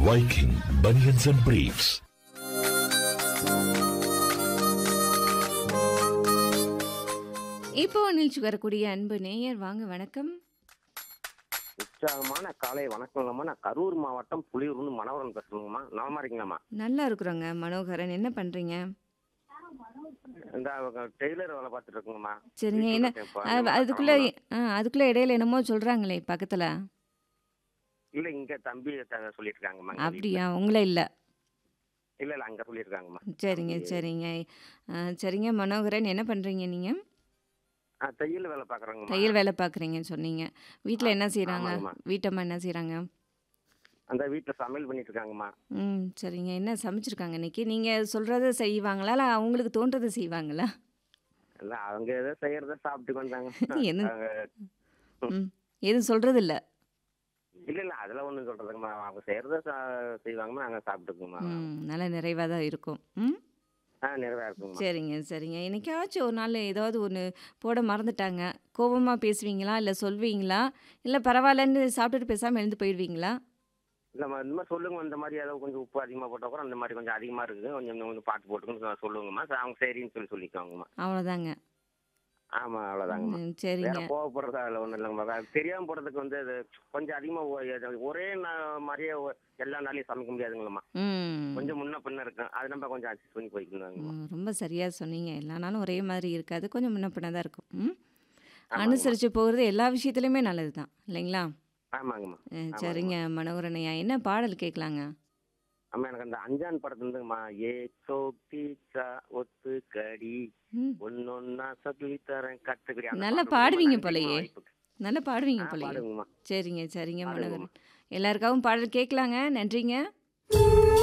Viking Bunions and Briefs. இப்போ நிகழ்ச்சி வரக்கூடிய அன்பு நேயர் வாங்க வணக்கம் உற்சாகமான காலை வணக்கங்கம்மா நான் கரூர் மாவட்டம் புலியூர்னு மனோகரன் பேசுறேங்கம்மா நலமா இருக்கீங்களாம்மா நல்லா இருக்கிறோங்க மனோகரன் என்ன பண்றீங்க இந்த டெய்லர் வேலை பார்த்துட்டு இருக்குங்கம்மா சரிங்க வீட்டுல என்ன இருக்கேன் இப்ப. அ, நம்ம அதுக்குள்ள கிளம்பலாம். ஆ அதுக்குள்ள இடையில என்னமோ சொல்றாங்களே பக்கத்துல இல்ல இங்க தம்பி த- சொல்லிட்டு இருக்காங்கம்மா இங்க வீட்டுல. அப்படியா உங்களே இல்ல இல்ல இல்ல அங்க சொல்லியிருக்காங்கம்மா சரிங்க சரிங்க ஆ, சரிங்க மனோகரன் என்ன பண்றீங்க நீங்க ஆ, தையல் வேலை பாக்குறாங்கம்மா தையல் வேலை பார்க்குறீங்கன்னு சொன்னீங்க வீட்டில் என்ன செய்கிறாங்க ஆமாங்கம்மா. வீட்டம்மா என்ன செய்கிறாங்க அந்த வீட்டுல சமையல் பண்ணிட்டு இருக்காங்கம்மா ம் சரிங்க என்ன சமைச்சிருக்காங்க இன்னைக்கு நீங்கள் சொல்கிறத செய்வாங்களா இல்லை அவங்களுக்கு தோன்றதை செய்வாங்களா இல்ல அவங்க ஏதோ செய்யறத சாப்பிட்டு வந்தாங்க என்ன? அவங்க- ம் எதுவும் சொல்கிறது இல்லை இல்ல இல்ல அதெல்லாம் ஒண்ணும் சொல்றதுங்கம்மா அவங்க செய்யறத சா- செய்வாங்கம்மா நாங்க சாப்பிட்டுக்குமா ம் நல்ல நிறைவாக தான் இருக்கும் ம் ஆ நிறைவா இருக்குங்கம்மா சரிங்க சரிங்க என்னைக்காச்சும் ஒரு நாள் ஏதாவது ஒன்று போட மறந்துட்டாங்க கோபமாக பேசுவீங்களா இல்லை சொல்வீங்களா இல்லை பரவாயில்லன்னு சாப்பிட்டுட்டு பேசாமல் எழுந்து போயிடுவீங்களா இல்லம்மா இந்த மாதிரி சொல்லுங்க இந்த மாதிரி ஏதோ கொஞ்சம் உப்பு அதிகமா போட்டா கூட அந்த மாதிரி கொஞ்சம் அதிகமா இருக்குது கொஞ்சம் இன்னும் கொஞ்சம் பார்த்து போட்டுக்கன்னு சொல்லுங்கம்மா சரி, அவங்க சரின்னு சொல்லி சொல்லிக்குவாங்கம்மா அவ்வளோதாங்க ஆமா அவ்வளவுதாங்கம்மா ம், வேற சரிங்க கோவப்படுறதா இல்ல ஒண்ணும் இல்லைங்கம்மா வேற தெரியாம போறதுக்கு வந்து அது கொஞ்சம் அதிகமா ஒ- எ- ஒரே நா- மாதிரியே ஒ- எல்லா நாளையும் சமைக்க முடியாதுங்களம்மா ம் கொஞ்சம் முன்ன பின்ன இருக்கும் அது நம்ம கொஞ்சம் அட்ஜஸ்ட் பண்ணி போய்க்கணுங்கம்மா ம், ரொம்ப சரியாக சொன்னீங்க எல்லா நாளும் ஒரே மாதிரி இருக்காது கொஞ்சம் முன்ன பின்ன தான் இருக்கும் ம் ஆமாங்கம்மா. அனுசரித்து போகிறது எல்லா விஷயத்துலையுமே நல்லது தான் இல்லைங்களா ஆமாங்கம்மா அஹ், சரிங்க மனோகரனையா என்ன பாடல் கேட்கலாங்க அம்மா எனக்கு அந்த அஞ்சான் படத்துல இருந்துங்கம்மா ஏ சோக்திச்சா ஒத்து கடி ம் ஒன்னொன்னா சொல்லி தரேன் கத்துக்கடி அந்த நல்லா பாட்டு பாடுவீங்க ரொம்ப போலயே. நன்றிங்கம்மா வாய்ப்புக்கு. நல்லா பாடுவீங்க ஆ, போலயே பாடுங்கம்மா சரிங்க சரிங்க பாடுங்கம்மா. மனோகரன் எல்லாருக்காகவும் பாடல் கேட்கலாங்க நன்றிங்க